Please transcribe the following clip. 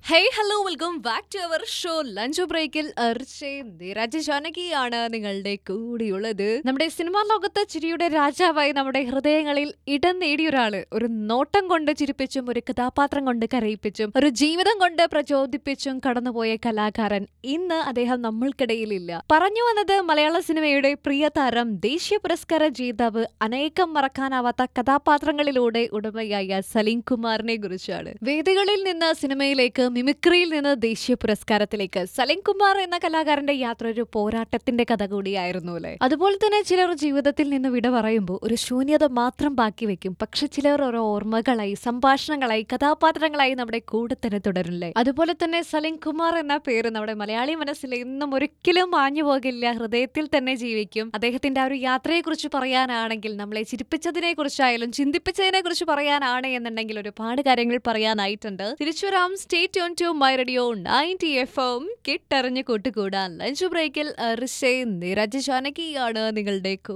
hey hello welcome back to our show lunch ബ്രേക്കിൽ നിരജ ജാനകിയാണ് നിങ്ങളുടെ കൂടിയുള്ളത് നമ്മുടെ സിനിമാ ലോകത്ത് ചിരിയുടെ രാജാവായി നമ്മുടെ ഹൃദയങ്ങളിൽ ഇടം നേടിയ ഒരാള് ഒരു നോട്ടം കൊണ്ട് ചിരിപ്പിച്ചും ഒരു കഥാപാത്രം കൊണ്ട് കരയിപ്പിച്ചും ഒരു ജീവിതം കൊണ്ട് പ്രചോദിപ്പിച്ചും കടന്നുപോയ കലാകാരൻ ഇന്ന് അദ്ദേഹം നമ്മൾക്കിടയിലില്ല പറഞ്ഞു വന്നത് മലയാള സിനിമയുടെ പ്രിയ താരം ദേശീയ പുരസ്കാര ജേതാവ് അനേകം മറക്കാനാവാത്ത കഥാപാത്രങ്ങളിലൂടെ ഉടമയായ സലീം കുമാറിനെ കുറിച്ചാണ് വേദികളിൽ നിന്ന് സിനിമയിലേക്ക് മിമിക്രിയിൽ നിന്ന് ദേശീയ പുരസ്കാരത്തിലേക്ക് സലീം കുമാർ എന്ന കലാകാരന്റെ യാത്ര ഒരു പോരാട്ടത്തിന്റെ കഥ കൂടിയായിരുന്നു അല്ലെ അതുപോലെ തന്നെ ചിലർ ജീവിതത്തിൽ നിന്ന് വിട പറയുമ്പോൾ ഒരു ശൂന്യത മാത്രം ബാക്കി വെക്കും പക്ഷെ ചിലർ ഓരോ ഓർമ്മകളായി സംഭാഷണങ്ങളായി കഥാപാത്രങ്ങളായി നമ്മുടെ കൂടെ തന്നെ തുടരില്ലേ അതുപോലെ തന്നെ സലീം കുമാർ എന്ന പേര് നമ്മുടെ മലയാളി മനസ്സിൽ എന്നും ഒരിക്കലും മാഞ്ഞു പോകില്ല ഹൃദയത്തിൽ തന്നെ ജീവിക്കും അദ്ദേഹത്തിന്റെ ആ ഒരു യാത്രയെക്കുറിച്ച് പറയാനാണെങ്കിൽ നമ്മളെ ചിരിപ്പിച്ചതിനെ കുറിച്ചായാലും ചിന്തിപ്പിച്ചതിനെ കുറിച്ച് പറയാനാണ് എന്നുണ്ടെങ്കിൽ ഒരുപാട് കാര്യങ്ങൾ പറയാനായിട്ടുണ്ട് തിരിച്ചു വരാം stay tune to my radio ninety F M കിട്ടറിഞ്ഞ് കൂട്ടുകൂടാൻ ലഞ്ച് ബ്രേക്കിൽ ഋഷേ നിരജ് ജാനകിയാണ് നിങ്ങളുടെ